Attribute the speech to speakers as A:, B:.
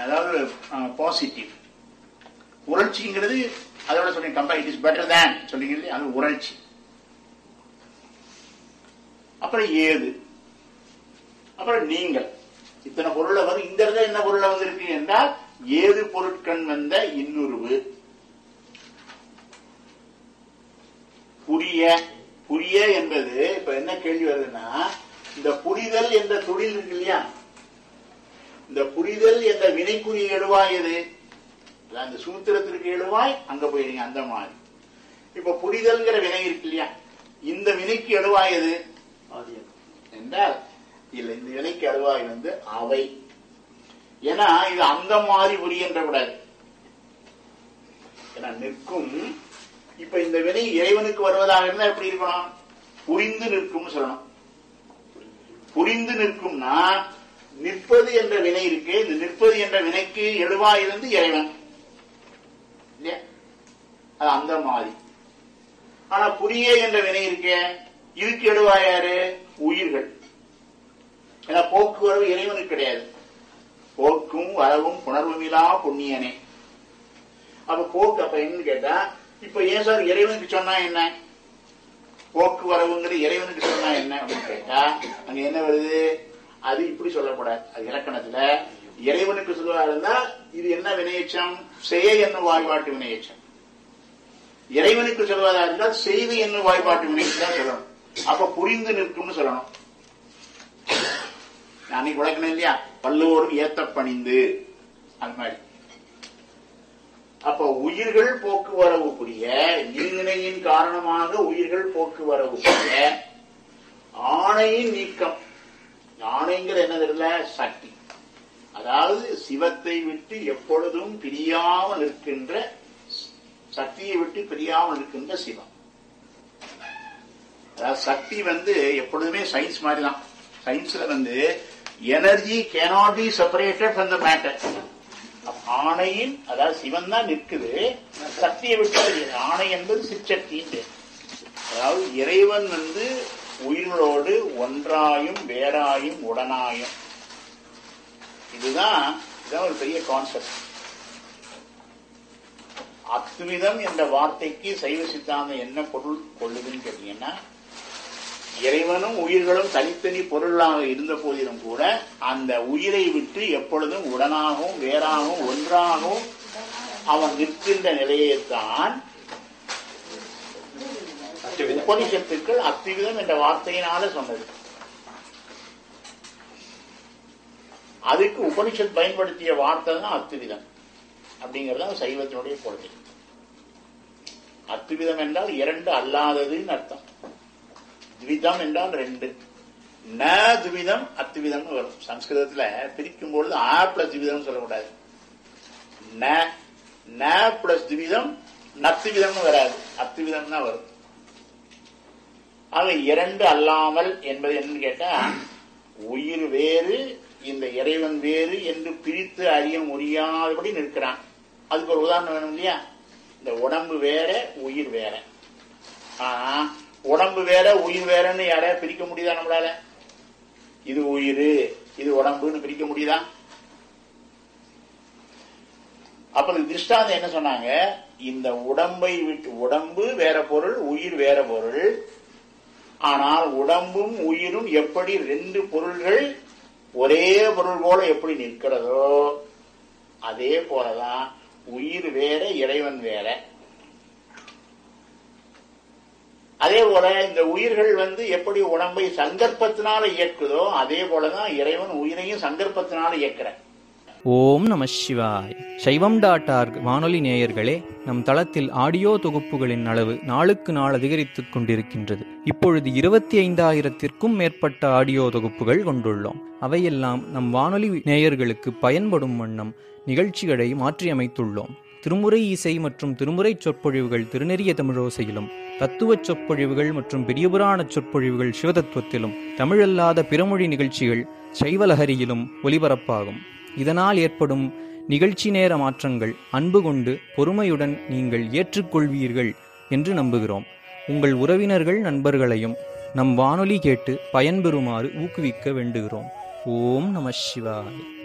A: அதாவது பாசிட்டிவ் உணர்ச்சிங்கிறது அதோட சொல்றீங்க compare it is better than சொல்றீங்க இல்லையா அது உணர்ச்சி அப்புறம் ஏது அப்புறம் நீங்கள் இத்தனை பொருளை வந்து இந்த இடத்துல என்ன பொருளை வந்திருக்கு என்றால் ஏது பொருட்கண் வந்த இன்னுருவு புரிய புரிய என்பது இப்ப என்ன கேள்வி வருதுன்னா இந்த புரிதல் என்ற தொழில் இருக்கு இல்லையா இந்த புரிதல் என்ற வினைக்குரிய எழுவாய் எது அதான் இந்த சூத்திரத்திற்கு எழுவாய் அங்க போயிருங்க அந்த மாதிரி இப்ப புரிதல்ங்கிற வினை இருக்கு இல்லையா இந்த வினைக்கு எழுவாய் எது என்றால் இல்ல இந்த வினைக்கு எழுவாய் வந்து அவை ஏன்னா இது அந்த மாதிரி புரியன்ற கூடாது ஏன்னா நிற்கும் இப்ப இந்த வினை இறைவனுக்கு வருவதாக இருந்தா எப்படி இருக்கணும் புரிந்து நிற்கும்னு சொல்லணும் புரிந்து நிற்கும்னா நிற்பது என்ற வினை இருக்கு இந்த நிற்பது என்ற வினைக்கு எழுவாய் இருந்து இறைவன் இல்லையா அது அந்த மாதிரி ஆனா புரிய என்ற வினை இருக்கே இதுக்கு எழுவாய் யாரு உயிர்கள் ஏன்னா போக்குவரவு இறைவனுக்கு கிடையாது போக்கும் வரவும் புணர்வுமிலா புண்ணியனே அப்ப போக்கு அப்ப என்னன்னு கேட்டா இப்ப ஏன் சார் இறைவனுக்கு சொன்னா என்ன போக்குவரவுங்கிற இறைவனுக்கு சொன்னா என்ன அப்படின்னு கேட்டா அங்க என்ன வருது அது இப்படி சொல்லக்கூடாது அது இலக்கணத்துல இறைவனுக்கு சொல்லுவா இருந்தா இது என்ன வினையச்சம் செய என்ன வாய்பாட்டு வினையச்சம் இறைவனுக்கு சொல்வதா இருந்தால் செய்து என்ன வாய்ப்பாட்டு வினைக்கு தான் சொல்லணும் அப்ப புரிந்து நிற்கும்னு சொல்லணும் அன்னைக்கு விளக்கணும் இல்லையா பல்லோரும் ஏத்த பணிந்து அது மாதிரி அப்ப உயிர்கள் போக்குவரவு புரிய நீர்நிலையின் காரணமாக உயிர்கள் போக்குவரவு புரிய ஆணையின் நீக்கம் ஆணைங்கிற என்ன தெரியல சக்தி அதாவது சிவத்தை விட்டு எப்பொழுதும் பிரியாமல் இருக்கின்ற சக்தியை விட்டு பிரியாமல் இருக்கின்ற சிவம் அதாவது சக்தி வந்து எப்பொழுதுமே சயின்ஸ் மாதிரி தான் சயின்ஸ்ல வந்து energy cannot be separated from the matter ஆணையின் அதாவது சிவன் தான் நிற்குது சக்தியை விட்டு வெளியே- ஆணை என்பது சிற்சக்தியின் பேர். அதாவது இறைவன் வந்து உயிர்களோடு ஒன்றாயும் வேறாயும் உடனாயும் இதுதான் இதுதான் ஒரு பெரிய கான்செப்ட் அத்விதம் என்ற வார்த்தைக்கு சைவ சித்தாந்தம் என்ன பொருள் கொள்ளுதுன்னு கேட்டீங்கன்னா இறைவனும் உயிர்களும் தனித்தனி பொருளாக இருந்த போதிலும் கூட அந்த உயிரை விட்டு எப்பொழுதும் உடனாகவும் வேறாகவும் ஒன்றாகவும் அவன் நிற்கின்ற நிலையைத்தான் உபனிஷத்துக்கள் அத்திவிதம் என்ற வார்த்தையினால சொன்னது அதுக்கு உபனிஷத் பயன்படுத்திய வார்த்தை தான் அத்துவிதம் அப்படிங்கிறது தான் சைவத்தினுடைய கொள்கை அத்துவிதம் என்றால் இரண்டு அல்லாததுன்னு அர்த்தம் த்விதம் என்றால் ரெண்டு ந துவிதம் அத்துவிதம்னு வரும் சம்ஸ்கிருதத்துல பிரிக்கும் பொழுது ஆ பிளஸ் துவிதம் சொல்லக்கூடாது ந ந பிளஸ் துவிதம் நத்துவிதம்னு வராது அத்துவிதம் தான் வரும் ஆக இரண்டு அல்லாமல் என்பது என்னன்னு கேட்டா உயிர் வேறு இந்த இறைவன் வேறு என்று பிரித்து அறிய முடியாதபடி நிற்கிறான் அதுக்கு ஒரு உதாரணம் வேணும் இல்லையா இந்த உடம்பு வேற உயிர் வேற ஆனா உடம்பு வேற உயிர் வேறன்னு யாரையா பிரிக்க முடியுதா நம்மளால இது உயிர் இது உடம்புன்னு பிரிக்க முடியுதா அப்புறம் திருஷ்டாந்தம் என்ன சொன்னாங்க இந்த உடம்பை விட்டு உடம்பு வேற பொருள் உயிர் வேற பொருள் ஆனால் உடம்பும் உயிரும் எப்படி ரெண்டு பொருள்கள் ஒரே பொருள் போல எப்படி நிற்கிறதோ அதே போலதான் உயிர் வேற இறைவன் வேற அதே போல இந்த உயிர்கள் வந்து எப்படி உடம்பை சங்கற்பத்தினால இயக்குதோ அதே போலதான் இறைவன் உயிரையும் சங்கற்பத்தினால இயக்குற
B: ஓம் நம சிவாய் சைவம் டாட் ஆர்க் வானொலி நேயர்களே நம் தளத்தில் ஆடியோ தொகுப்புகளின் அளவு நாளுக்கு நாள் அதிகரித்துக் கொண்டிருக்கின்றது இப்பொழுது இருபத்தி ஐந்தாயிரத்திற்கும் மேற்பட்ட ஆடியோ தொகுப்புகள் கொண்டுள்ளோம் அவையெல்லாம் நம் வானொலி நேயர்களுக்கு பயன்படும் வண்ணம் நிகழ்ச்சிகளை மாற்றியமைத்துள்ளோம் திருமுறை இசை மற்றும் திருமுறை சொற்பொழிவுகள் திருநெறிய தமிழோசையிலும் தத்துவச் சொற்பொழிவுகள் மற்றும் பெரியபுராண சொற்பொழிவுகள் சிவதத்துவத்திலும் தமிழல்லாத பிறமொழி நிகழ்ச்சிகள் சைவலஹரியிலும் ஒலிபரப்பாகும் இதனால் ஏற்படும் நிகழ்ச்சி நேர மாற்றங்கள் அன்பு கொண்டு பொறுமையுடன் நீங்கள் ஏற்றுக்கொள்வீர்கள் என்று நம்புகிறோம் உங்கள் உறவினர்கள் நண்பர்களையும் நம் வானொலி கேட்டு பயன்பெறுமாறு ஊக்குவிக்க வேண்டுகிறோம் ஓம் நம சிவாய்